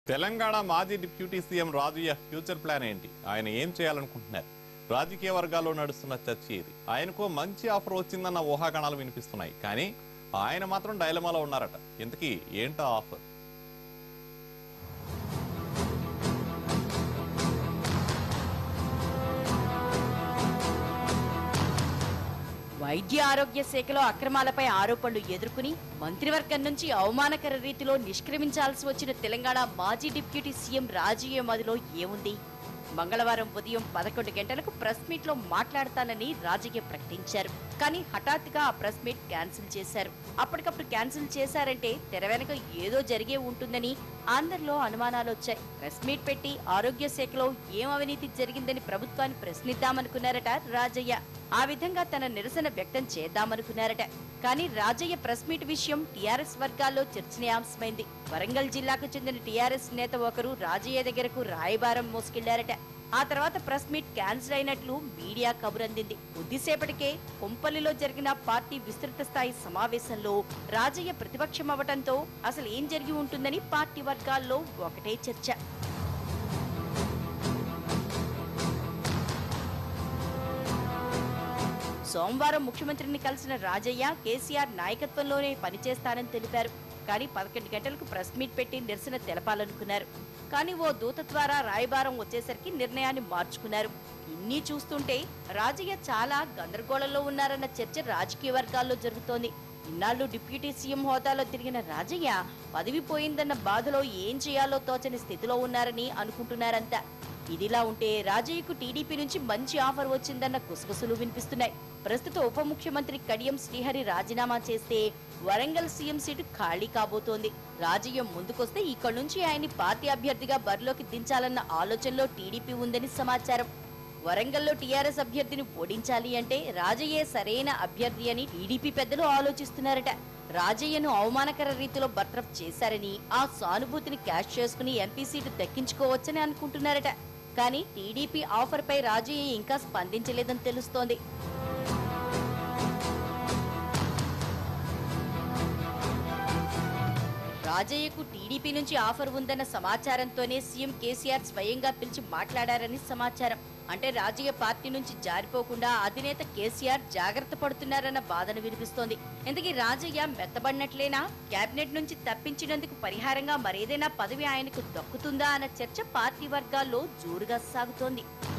తెలంగాణ మాజీ deputy CM Rajaiah future plan ఏంటి ఆయన ఏం చేయాలనుకుంటున్నారు రాజకీయ వర్గాల్లో నడుస్తున్న చర్చ ఇది ఆయనకు మంచి ఆఫర్ వచ్చిందన్న ఊహాగానాలు వినిపిస్తున్నాయి కానీ ఆయన మాత్రం డైలమాలో ఉన్నారట ఇంతకీ ఏంటో ఆఫర్ వైద్య ఆరోగ్య శాఖలో అక్రమాలపై ఆరోపణలు ఎదుర్కొని మంత్రివర్గం నుంచి అవమానకర రీతిలో నిష్క్రమించాల్సి వచ్చిన తెలంగాణ మాజీ డిప్యూటీ సీఎం రాజీవ్ మదిలో ఏముంది మంగళవారం ఉదయం పదకొండు గంటలకు ప్రెస్ మీట్ లో మాట్లాడతానని రాజయ్య ప్రకటించారు కానీ హఠాత్తుగా ఆ ప్రెస్ మీట్ క్యాన్సిల్ చేశారు అప్పటికప్పుడు క్యాన్సిల్ చేశారంటే తెర వెనక ఏదో జరిగే ఉంటుందని అందరిలో అనుమానాలు వచ్చాయి ప్రెస్ మీట్ పెట్టి ఆరోగ్య శాఖలో ఏం అవినీతి జరిగిందని ప్రభుత్వాన్ని ప్రశ్నిద్దామనుకున్నారట రాజయ్య ఆ విధంగా తన నిరసన వ్యక్తం చేద్దామనుకున్నారట కానీ రాజయ్య ప్రెస్ మీట్ విషయం టీఆర్ఎస్ వర్గాల్లో చర్చనీయాంశమైంది వరంగల్ జిల్లాకు చెందిన టీఆర్ఎస్ నేత ఒకరు రాజయ్య దగ్గరకు రాయబారం మోసుకెళ్లారట ఆ తర్వాత ప్రెస్ మీట్ క్యాన్సిల్ అయినట్లు మీడియా కబురందింది కొద్దిసేపటికే కొంపల్లిలో జరిగిన పార్టీ విస్తృత స్థాయి సమావేశంలో రాజయ్య ప్రతిపక్షం అవ్వటంతో అసలు ఏం జరిగి ఉంటుందని పార్టీ వర్గాల్లో ఒకటే చర్చ సోమవారం ముఖ్యమంత్రిని కలిసిన రాజయ్య కేసీఆర్ నాయకత్వంలోనే పనిచేస్తానని తెలిపారు కానీ పదకొండు గంటలకు ప్రెస్ మీట్ పెట్టి నిరసన తెలపాలనుకున్నారు కానీ ఓ దూత ద్వారా రాయబారం వచ్చేసరికి నిర్ణయాన్ని మార్చుకున్నారు ఇన్ని చూస్తుంటే రాజయ్య చాలా గందరగోళంలో ఉన్నారన్న చర్చ రాజకీయ వర్గాల్లో జరుగుతోంది ఇన్నాళ్ళు డిప్యూటీ సీఎం హోదాలో తిరిగిన రాజయ్య పదవి పోయిందన్న బాధలో ఏం చేయాలో తోచని స్థితిలో ఉన్నారని అనుకుంటున్నారంతా ఇదిలా ఉంటే రాజయ్యకు టీడీపీ నుంచి మంచి ఆఫర్ వచ్చిందన్న గుసగుసలు వినిపిస్తున్నాయి ప్రస్తుత ఉప ముఖ్యమంత్రి కడియం శ్రీహరి రాజీనామా చేస్తే వరంగల్ సీఎం సీటు ఖాళీ కాబోతోంది రాజయ్య ముందుకొస్తే ఇక్కడి నుంచి ఆయన్ని పార్టీ అభ్యర్థిగా బరిలోకి దించాలన్న ఆలోచనలో టీడీపీ ఉందని సమాచారం వరంగల్లో టీఆర్ఎస్ అభ్యర్థిని ఓడించాలి అంటే రాజయ్యే సరైన అభ్యర్థి అని టీడీపీ పెద్దలు ఆలోచిస్తున్నారట రాజయ్యను అవమానకర రీతిలో బర్తరఫ్ చేశారని ఆ సానుభూతిని క్యాష్ చేసుకుని ఎంపీ సీటు దక్కించుకోవచ్చని అనుకుంటున్నారట కానీ టీడీపీ ఆఫర్ పై రాజయ్య ఇంకా స్పందించలేదని తెలుస్తోంది రాజయ్యకు టీడీపీ నుంచి ఆఫర్ ఉందన్న సమాచారంతోనే సీఎం కేసీఆర్ స్వయంగా పిలిచి మాట్లాడారని సమాచారం అంటే రాజయ్య పార్టీ నుంచి జారిపోకుండా అధినేత కేసీఆర్ జాగ్రత్త పడుతున్నారన్న బాధను వినిపిస్తోంది ఇంతకీ రాజయ్య మెత్తబడినట్లేనా కేబినెట్ నుంచి తప్పించినందుకు పరిహారంగా మరేదైనా పదవి ఆయనకు దక్కుతుందా అన్న చర్చ పార్టీ వర్గాల్లో జోరుగా సాగుతోంది